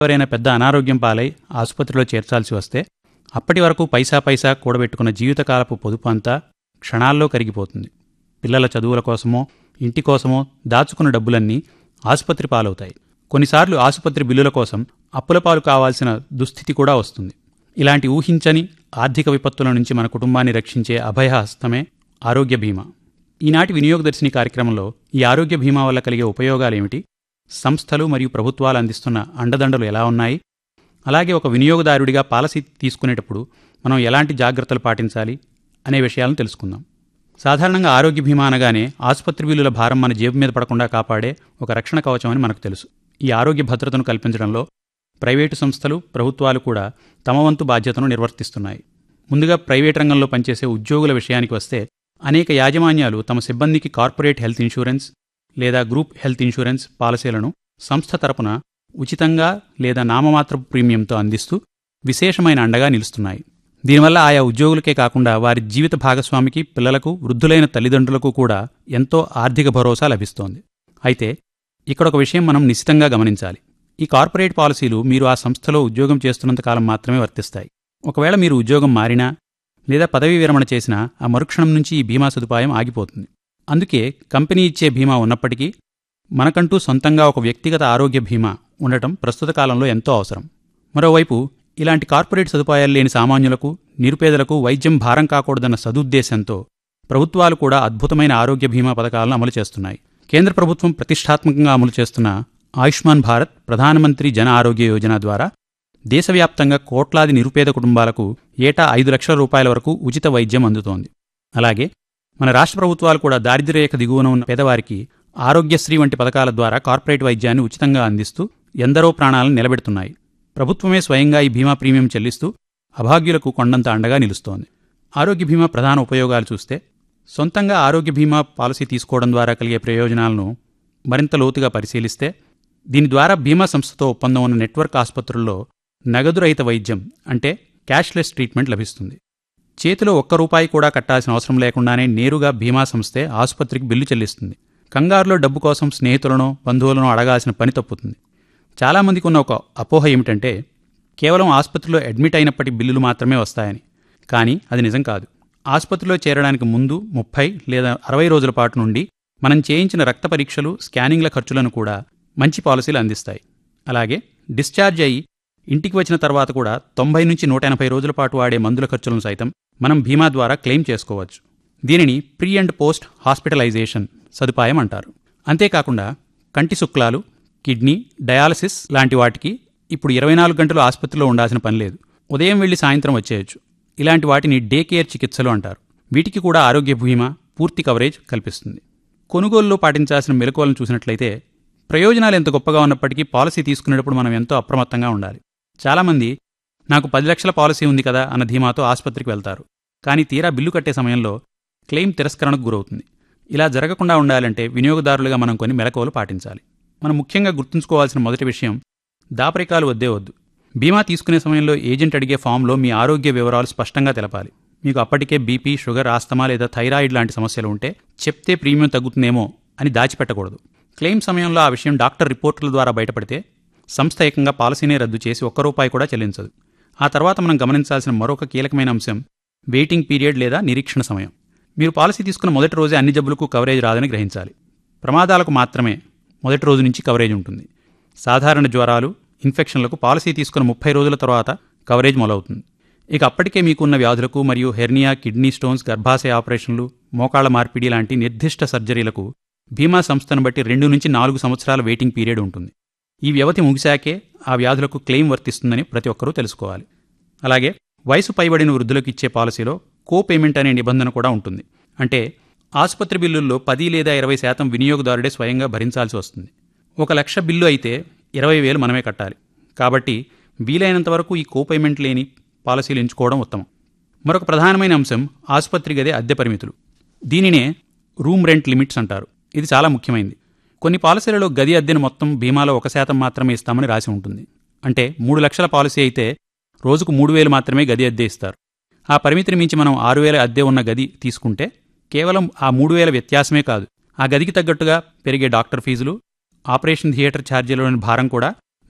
ఎవరైనా పెద్ద అనారోగ్యం పాలై ఆసుపత్రిలో చేర్చాల్సి వస్తే అప్పటి వరకు పైసా పైసా కూడబెట్టుకున్న జీవితకాలపు పొదుపు అంతా క్షణాల్లో కరిగిపోతుంది పిల్లల చదువుల కోసమో ఇంటి కోసమో దాచుకున్న డబ్బులన్నీ ఆసుపత్రి పాలవుతాయి కొన్నిసార్లు ఆసుపత్రి బిల్లుల కోసం అప్పుల పాలు కావాల్సిన దుస్థితి కూడా వస్తుంది ఇలాంటి ఊహించని ఆర్థిక విపత్తుల నుంచి మన కుటుంబాన్ని రక్షించే అభయహస్తమే ఆరోగ్య బీమా ఈనాటి వినియోగదర్శిని కార్యక్రమంలో ఈ ఆరోగ్య బీమా వల్ల కలిగే ఉపయోగాలేమిటి సంస్థలు మరియు ప్రభుత్వాలు అందిస్తున్న అండదండలు ఎలా ఉన్నాయి అలాగే ఒక వినియోగదారుడిగా పాలసీ తీసుకునేటప్పుడు మనం ఎలాంటి జాగ్రత్తలు పాటించాలి అనే విషయాలను తెలుసుకుందాం సాధారణంగా ఆరోగ్య బీమా అనగానే ఆసుపత్రి బిల్లుల భారం మన జేబు మీద పడకుండా కాపాడే ఒక రక్షణ కవచం అని మనకు తెలుసు ఈ ఆరోగ్య భద్రతను కల్పించడంలో ప్రైవేటు సంస్థలు ప్రభుత్వాలు కూడా తమ వంతు బాధ్యతను నిర్వర్తిస్తున్నాయి ముందుగా ప్రైవేట్ రంగంలో పనిచేసే ఉద్యోగుల విషయానికి వస్తే అనేక యాజమాన్యాలు తమ సిబ్బందికి కార్పొరేట్ హెల్త్ ఇన్సూరెన్స్ లేదా గ్రూప్ హెల్త్ ఇన్సూరెన్స్ పాలసీలను సంస్థ తరపున ఉచితంగా లేదా నామమాత్రపు ప్రీమియంతో అందిస్తూ విశేషమైన అండగా నిలుస్తున్నాయి దీనివల్ల ఆయా ఉద్యోగులకే కాకుండా వారి జీవిత భాగస్వామికి పిల్లలకు వృద్ధులైన తల్లిదండ్రులకు కూడా ఎంతో ఆర్థిక భరోసా లభిస్తోంది అయితే ఇక్కడ ఒక విషయం మనం నిశ్చితంగా గమనించాలి ఈ కార్పొరేట్ పాలసీలు మీరు ఆ సంస్థలో ఉద్యోగం చేస్తున్నంత కాలం మాత్రమే వర్తిస్తాయి ఒకవేళ మీరు ఉద్యోగం మారినా లేదా పదవీ విరమణ చేసినా ఆ మరుక్షణం నుంచి ఈ బీమా సదుపాయం ఆగిపోతుంది అందుకే కంపెనీ ఇచ్చే బీమా ఉన్నప్పటికీ మనకంటూ సొంతంగా ఒక వ్యక్తిగత ఆరోగ్య బీమా ఉండటం ప్రస్తుత కాలంలో ఎంతో అవసరం మరోవైపు ఇలాంటి కార్పొరేట్ సదుపాయాలు లేని సామాన్యులకు నిరుపేదలకు వైద్యం భారం కాకూడదన్న సదుద్దేశంతో ప్రభుత్వాలు కూడా అద్భుతమైన ఆరోగ్య బీమా పథకాలను అమలు చేస్తున్నాయి కేంద్ర ప్రభుత్వం ప్రతిష్టాత్మకంగా అమలు చేస్తున్న ఆయుష్మాన్ భారత్ ప్రధానమంత్రి జన ఆరోగ్య యోజన ద్వారా దేశవ్యాప్తంగా కోట్లాది నిరుపేద కుటుంబాలకు ఏటా ఐదు లక్షల రూపాయల వరకు ఉచిత వైద్యం అందుతోంది అలాగే మన రాష్ట్ర ప్రభుత్వాలు కూడా దారిద్ర్యరేఖ దిగువన ఉన్న పేదవారికి ఆరోగ్యశ్రీ వంటి పథకాల ద్వారా కార్పొరేట్ వైద్యాన్ని ఉచితంగా అందిస్తూ ఎందరో ప్రాణాలను నిలబెడుతున్నాయి ప్రభుత్వమే స్వయంగా ఈ బీమా ప్రీమియం చెల్లిస్తూ అభాగ్యులకు కొండంత అండగా నిలుస్తోంది ఆరోగ్య బీమా ప్రధాన ఉపయోగాలు చూస్తే సొంతంగా ఆరోగ్య బీమా పాలసీ తీసుకోవడం ద్వారా కలిగే ప్రయోజనాలను మరింత లోతుగా పరిశీలిస్తే దీని ద్వారా బీమా సంస్థతో ఒప్పందం ఉన్న నెట్వర్క్ ఆసుపత్రుల్లో నగదు రహిత వైద్యం అంటే క్యాష్లెస్ ట్రీట్మెంట్ లభిస్తుంది చేతిలో ఒక్క రూపాయి కూడా కట్టాల్సిన అవసరం లేకుండానే నేరుగా బీమా సంస్థే ఆసుపత్రికి బిల్లు చెల్లిస్తుంది కంగారులో డబ్బు కోసం స్నేహితులను బంధువులను అడగాల్సిన పని తప్పుతుంది చాలామందికి ఉన్న ఒక అపోహ ఏమిటంటే కేవలం ఆసుపత్రిలో అడ్మిట్ అయినప్పటి బిల్లులు మాత్రమే వస్తాయని కానీ అది నిజం కాదు ఆసుపత్రిలో చేరడానికి ముందు ముప్పై లేదా అరవై రోజుల పాటు నుండి మనం చేయించిన రక్త పరీక్షలు స్కానింగ్ల ఖర్చులను కూడా మంచి పాలసీలు అందిస్తాయి అలాగే డిశ్చార్జ్ అయ్యి ఇంటికి వచ్చిన తర్వాత కూడా తొంభై నుంచి నూట ఎనభై రోజుల పాటు వాడే మందుల ఖర్చులను సైతం మనం బీమా ద్వారా క్లెయిమ్ చేసుకోవచ్చు దీనిని ప్రీ అండ్ పోస్ట్ హాస్పిటలైజేషన్ సదుపాయం అంటారు అంతేకాకుండా కంటి శుక్లాలు కిడ్నీ డయాలసిస్ లాంటి వాటికి ఇప్పుడు ఇరవై నాలుగు గంటలు ఆసుపత్రిలో ఉండాల్సిన పని లేదు ఉదయం వెళ్ళి సాయంత్రం వచ్చేయచ్చు ఇలాంటి వాటిని డే కేర్ చికిత్సలు అంటారు వీటికి కూడా ఆరోగ్య బీమా పూర్తి కవరేజ్ కల్పిస్తుంది కొనుగోలులో పాటించాల్సిన మెలకువలను చూసినట్లయితే ప్రయోజనాలు ఎంత గొప్పగా ఉన్నప్పటికీ పాలసీ తీసుకునేటప్పుడు మనం ఎంతో అప్రమత్తంగా ఉండాలి చాలామంది నాకు పది లక్షల పాలసీ ఉంది కదా అన్న ధీమాతో ఆసుపత్రికి వెళ్తారు కానీ తీరా బిల్లు కట్టే సమయంలో క్లెయిమ్ తిరస్కరణకు గురవుతుంది ఇలా జరగకుండా ఉండాలంటే వినియోగదారులుగా మనం కొన్ని మెలకువలు పాటించాలి మనం ముఖ్యంగా గుర్తుంచుకోవాల్సిన మొదటి విషయం దాపరికాలు వద్దే వద్దు బీమా తీసుకునే సమయంలో ఏజెంట్ అడిగే ఫామ్లో మీ ఆరోగ్య వివరాలు స్పష్టంగా తెలపాలి మీకు అప్పటికే బీపీ షుగర్ ఆస్తమా లేదా థైరాయిడ్ లాంటి సమస్యలు ఉంటే చెప్తే ప్రీమియం తగ్గుతుందేమో అని దాచిపెట్టకూడదు క్లెయిమ్ సమయంలో ఆ విషయం డాక్టర్ రిపోర్టుల ద్వారా బయటపడితే సంస్థ ఏకంగా పాలసీనే రద్దు చేసి ఒక్క రూపాయి కూడా చెల్లించదు ఆ తర్వాత మనం గమనించాల్సిన మరొక కీలకమైన అంశం వెయిటింగ్ పీరియడ్ లేదా నిరీక్షణ సమయం మీరు పాలసీ తీసుకున్న మొదటి రోజే అన్ని జబ్బులకు కవరేజ్ రాదని గ్రహించాలి ప్రమాదాలకు మాత్రమే మొదటి రోజు నుంచి కవరేజ్ ఉంటుంది సాధారణ జ్వరాలు ఇన్ఫెక్షన్లకు పాలసీ తీసుకున్న ముప్పై రోజుల తర్వాత కవరేజ్ మొదలవుతుంది ఇక అప్పటికే మీకున్న వ్యాధులకు మరియు హెర్నియా కిడ్నీ స్టోన్స్ గర్భాశయ ఆపరేషన్లు మోకాళ్ల మార్పిడి లాంటి నిర్దిష్ట సర్జరీలకు బీమా సంస్థను బట్టి రెండు నుంచి నాలుగు సంవత్సరాల వెయిటింగ్ పీరియడ్ ఉంటుంది ఈ వ్యవధి ముగిశాకే ఆ వ్యాధులకు క్లెయిమ్ వర్తిస్తుందని ప్రతి ఒక్కరూ తెలుసుకోవాలి అలాగే వయసు పైబడిన వృద్ధులకు ఇచ్చే పాలసీలో కో పేమెంట్ అనే నిబంధన కూడా ఉంటుంది అంటే ఆసుపత్రి బిల్లుల్లో పది లేదా ఇరవై శాతం వినియోగదారుడే స్వయంగా భరించాల్సి వస్తుంది ఒక లక్ష బిల్లు అయితే ఇరవై వేలు మనమే కట్టాలి కాబట్టి వీలైనంత వరకు ఈ కో పేమెంట్ లేని పాలసీలు ఎంచుకోవడం ఉత్తమం మరొక ప్రధానమైన అంశం ఆసుపత్రి గదే అద్దె పరిమితులు దీనినే రూమ్ రెంట్ లిమిట్స్ అంటారు ఇది చాలా ముఖ్యమైనది కొన్ని పాలసీలలో గది అద్దెను మొత్తం బీమాలో ఒక శాతం మాత్రమే ఇస్తామని రాసి ఉంటుంది అంటే మూడు లక్షల పాలసీ అయితే రోజుకు మూడు వేలు మాత్రమే గది అద్దె ఇస్తారు ఆ పరిమితిని మించి మనం ఆరు వేల అద్దె ఉన్న గది తీసుకుంటే కేవలం ఆ మూడు వేల వ్యత్యాసమే కాదు ఆ గదికి తగ్గట్టుగా పెరిగే డాక్టర్ ఫీజులు ఆపరేషన్ థియేటర్ ఛార్జీలలోని భారం కూడా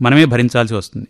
మనమే భరించాల్సి వస్తుంది